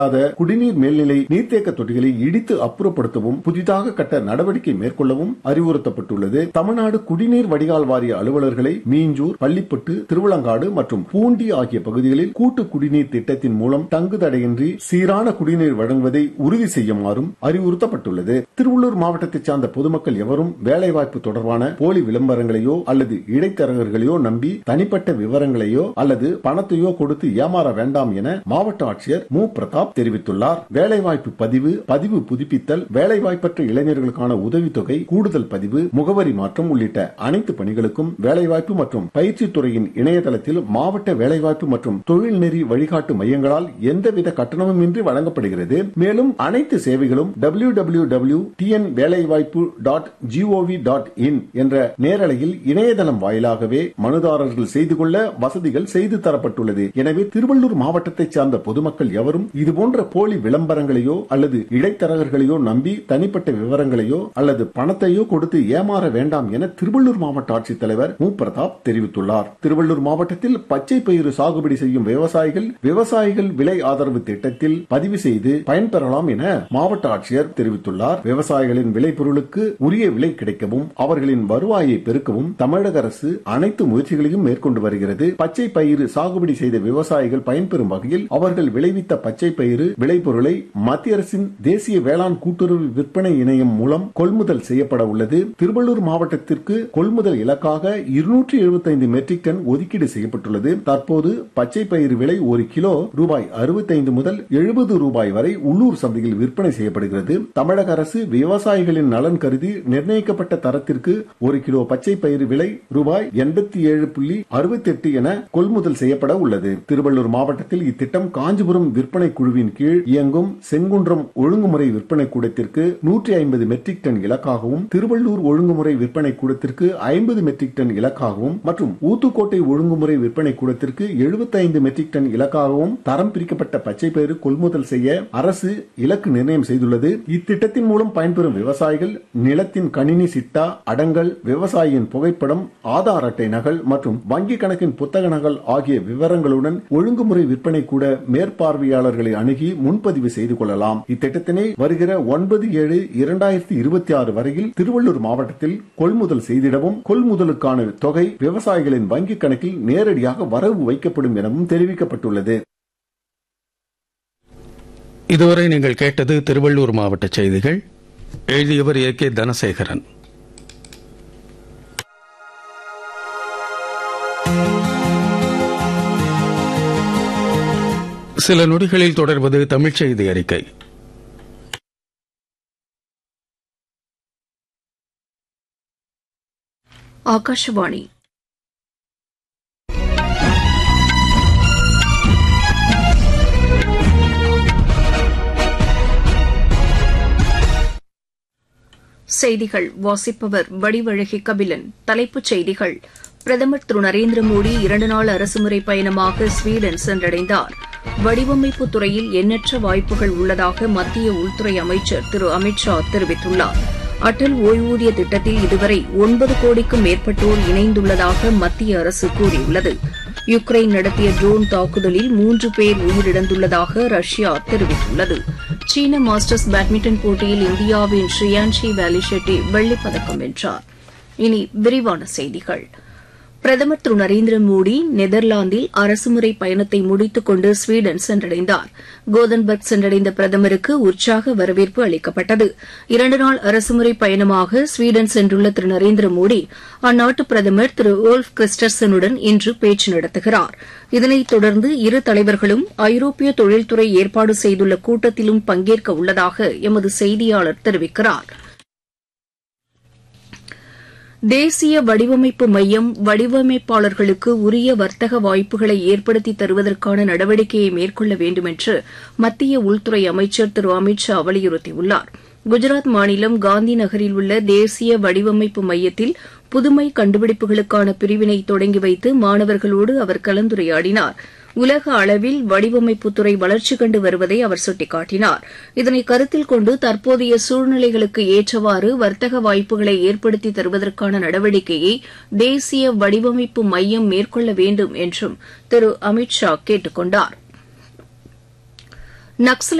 குடிநீர் மேல்நிலை நீர்த்தேக்க தொட்டிகளை இடித்து அப்புறப்படுத்தவும் புதிதாக கட்ட நடவடிக்கை மேற்கொள்ளவும் அறிவுறுத்தப்பட்டுள்ளது தமிழ்நாடு குடிநீர் வடிகால் வாரிய அலுவலர்களை மீஞ்சூர் பள்ளிப்பட்டு திருவிளங்காடு மற்றும் பூண்டி ஆகிய பகுதிகளில் கூட்டு குடிநீர் திட்டத்தின் மூலம் தங்குதடையின்றி சீரான குடிநீர் வழங்குவதை உறுதி செய்யுமாறும் அறிவுறுத்தப்பட்டுள்ளது திருவள்ளூர் மாவட்டத்தைச் சார்ந்த பொதுமக்கள் எவரும் வேலைவாய்ப்பு தொடர்பான போலி விளம்பரங்களையோ அல்லது இடைத்தரகர்களையோ நம்பி தனிப்பட்ட விவரங்களையோ அல்லது பணத்தையோ கொடுத்து ஏமாற வேண்டாம் என மாவட்ட ஆட்சியர் மு பிரதாப் தெரிவித்துள்ளார் வேலைவாய்ப்பு பதிவு பதிவு புதுப்பித்தல் வேலைவாய்ப்பற்ற இளைஞர்களுக்கான உதவித்தொகை கூடுதல் பதிவு முகவரி மாற்றம் உள்ளிட்ட அனைத்து பணிகளுக்கும் வேலைவாய்ப்பு மற்றும் பயிற்சித் துறையின் இணையதளத்தில் மாவட்ட வேலைவாய்ப்பு மற்றும் தொழில்நெறி வழிகாட்டு மையங்களால் எந்தவித கட்டணமும் இன்றி வழங்கப்படுகிறது மேலும் அனைத்து சேவைகளும் W W W TN Velaivaippu dot G O V dot in என்ற நேரலையில் இணையதளம் வாயிலாகவே மனுதாரர்கள் செய்து கொள்ள வசதிகள் செய்து தரப்பட்டுள்ளது எனவே திருவள்ளூர் மாவட்டத்தைச் சார்ந்த பொதுமக்கள் எவரும் இதுபோன்ற போலி விளம்பரங்களையோ அல்லது இடைத்தரகர்களையோ நம்பி தனிப்பட்ட விவரங்களையோ அல்லது பணத்தையோ கொடுத்து ஏமாற வேண்டாம் என திருவள்ளூர் மாவட்ட ஆட்சித்தலைவர் மு பிரதாப் தெரிவித்துள்ளார் திருவள்ளூர் மாவட்டத்தில் பச்சை பயிறு சாகுபடி செய்யும் விவசாயிகள் விவசாயிகள் விலை ஆதரவு திட்டத்தில் பதிவு செய்து பயன்பெறலாம் என மாவட்ட ஆட்சியர் தெரிவித்துள்ளார் விவசாயிகளின் விளைபொருளுக்கு உரிய விலை கிடைக்கவும் அவர்களின் வருவாயை பெருக்கவும் தமிழக அரசு அனைத்து முயற்சிகளையும் மேற்கொண்டு வருகிறது பச்சை பயிறு சாகுபடி செய்த விவசாயிகள் பயன்பெறும் வகையில் அவர்கள் விளைவித்த பச்சை பயிறு விளைபொருளை மத்திய அரசின் தேசிய வேளாண் கூட்டுறவு விற்பனை இணையம் மூலம் கொள்முதல் செய்யப்பட உள்ளது திருவள்ளூர் மாவட்டத்திற்கு கொள்முதல் இலக்காக இருநூற்றி எழுபத்தைந்து மெட்ரிக் டன் ஒதுக்கீடு செய்யப்பட்டுள்ளது தற்போது பச்சை பயிறு விலை ஒரு கிலோ ரூபாய் அறுபத்தைந்து முதல் எழுபது ரூபாய் வரை உள்ளூர் சந்தையில் விற்பனை செய்யப்படுகிறது தமிழக அரசு விவசாயிகளின் நலன் கருதி நிர்ணயிக்கப்பட்ட தரத்திற்கு ஒரு கிலோ பச்சை பயிறு விலை ரூபாய் எண்பத்தி ஏழு புள்ளி அறுபத்தி எட்டு என கொள்முதல் செய்யப்பட உள்ளது திருவள்ளூர் மாவட்டத்தில் இத்திட்டம் காஞ்சிபுரம் விற்பனை குழுவின் கீழ் இயங்கும் செங்குன்றம் ஒழுங்குமுறை விற்பனை கூடத்திற்கு நூற்றி ஐம்பது மெட்ரிக் டன் இலக்காகவும் திருவள்ளூர் ஒழுங்குமுறை விற்பனை கூடத்திற்கு ஐம்பது மெட்ரிக் டன் இலக்காகவும் மற்றும் ஊத்துக்கோட்டை ஒழுங்குமுறை விற்பனை கூடத்திற்கு எழுபத்தைந்து மெட்ரிக் டன் இலக்காகவும் தரம் பிரிக்கப்பட்ட பச்சை பயிறு கொள்முதல் செய்ய அரசு இலக்கு நிர்ணயம் செய்துள்ளது இத்திட்டத்தின் மூலம் பயன்பெறும் விவசாயிகள் நிலத்தின் கணினி சிட்டா அடங்கல் விவசாயியின் புகைப்படம் ஆதார் அட்டை நகல் மற்றும் வங்கி கணக்கின் புத்தக நகல் ஆகிய விவரங்களுடன் ஒழுங்குமுறை விற்பனை கூட மேற்பார்வையாளர்களை அணுகி முன்பதிவு செய்து கொள்ளலாம் இத்திட்டத்தினை வருகிற ஒன்பது ஏழு இரண்டாயிரத்தி இருபத்தி ஆறு வரையில் திருவள்ளூர் மாவட்டத்தில் கொள்முதல் செய்திடவும் கொள்முதலுக்கான தொகை விவசாயிகளின் வங்கிக் கணக்கில் நேரடியாக வரவு வைக்கப்படும் எனவும் தெரிவிக்கப்பட்டுள்ளது இதுவரை நீங்கள் கேட்டது திருவள்ளூர் மாவட்ட செய்திகள் எழுதியவர் ஏ கே தனசேகரன் சில நொடிகளில் தொடர்வது தமிழ்ச் செய்தி அறிக்கை ಆಕಾಶವಾಣಿ செய்திகள் வாசிப்பவர் வடிவழகி கபிலன் தலைப்புச் செய்திகள் பிரதமர் திரு நரேந்திர மோடி இரண்டு நாள் அரசுமுறை பயணமாக ஸ்வீடன் சென்றடைந்தார் வடிவமைப்பு துறையில் எண்ணற்ற வாய்ப்புகள் உள்ளதாக மத்திய உள்துறை அமைச்சர் திரு அமித் ஷா தெரிவித்துள்ளார் அடல் ஓய்வூதிய திட்டத்தில் இதுவரை ஒன்பது கோடிக்கும் மேற்பட்டோர் இணைந்துள்ளதாக மத்திய அரசு கூறியுள்ளது யுக்ரைன் நடத்திய ட்ரோன் தாக்குதலில் மூன்று பேர் உயிரிழந்துள்ளதாக ரஷ்யா தெரிவித்துள்ளது சீன மாஸ்டர்ஸ் பேட்மிண்டன் போட்டியில் இந்தியாவின் ஸ்ரீயான்ஷி வேலி ஷெட்டி வெள்ளிப்பதக்கம் வென்றார் இனி விரிவான செய்திகள் பிரதமர் திரு நரேந்திர மோடி நெதர்லாந்தில் அரசுமுறை பயணத்தை முடித்துக் கொண்டு ஸ்வீடன் சென்றடைந்தார் கோதன்பர்க் சென்றடைந்த பிரதமருக்கு உற்சாக வரவேற்பு அளிக்கப்பட்டது இரண்டு நாள் அரசுமுறை பயணமாக ஸ்வீடன் சென்றுள்ள திரு நரேந்திர மோடி அந்நாட்டு பிரதமர் திரு ஓல்ஃப் கிறிஸ்டர்சனுடன் இன்று பேச்சு நடத்துகிறார் இதனைத் தொடர்ந்து இரு தலைவர்களும் ஐரோப்பிய தொழில்துறை ஏற்பாடு செய்துள்ள கூட்டத்திலும் பங்கேற்க உள்ளதாக எமது செய்தியாளர் தெரிவிக்கிறாா் தேசிய வடிவமைப்பு மையம் வடிவமைப்பாளர்களுக்கு உரிய வர்த்தக வாய்ப்புகளை ஏற்படுத்தி தருவதற்கான நடவடிக்கையை மேற்கொள்ள வேண்டும் என்று மத்திய உள்துறை அமைச்சர் திரு அமித் ஷா வலியுறுத்தியுள்ளார் குஜராத் மாநிலம் காந்தி நகரில் உள்ள தேசிய வடிவமைப்பு மையத்தில் புதுமை கண்டுபிடிப்புகளுக்கான பிரிவினை தொடங்கி வைத்து மாணவர்களோடு அவர் கலந்துரையாடினார் உலக அளவில் வடிவமைப்புத்துறை வளர்ச்சி கண்டு வருவதை அவர் சுட்டிக்காட்டினார் இதனை கருத்தில் கொண்டு தற்போதைய சூழ்நிலைகளுக்கு ஏற்றவாறு வர்த்தக வாய்ப்புகளை ஏற்படுத்தி தருவதற்கான நடவடிக்கையை தேசிய வடிவமைப்பு மையம் மேற்கொள்ள வேண்டும் என்றும் திரு அமித் ஷா கேட்டுக் கொண்டார் நக்சல்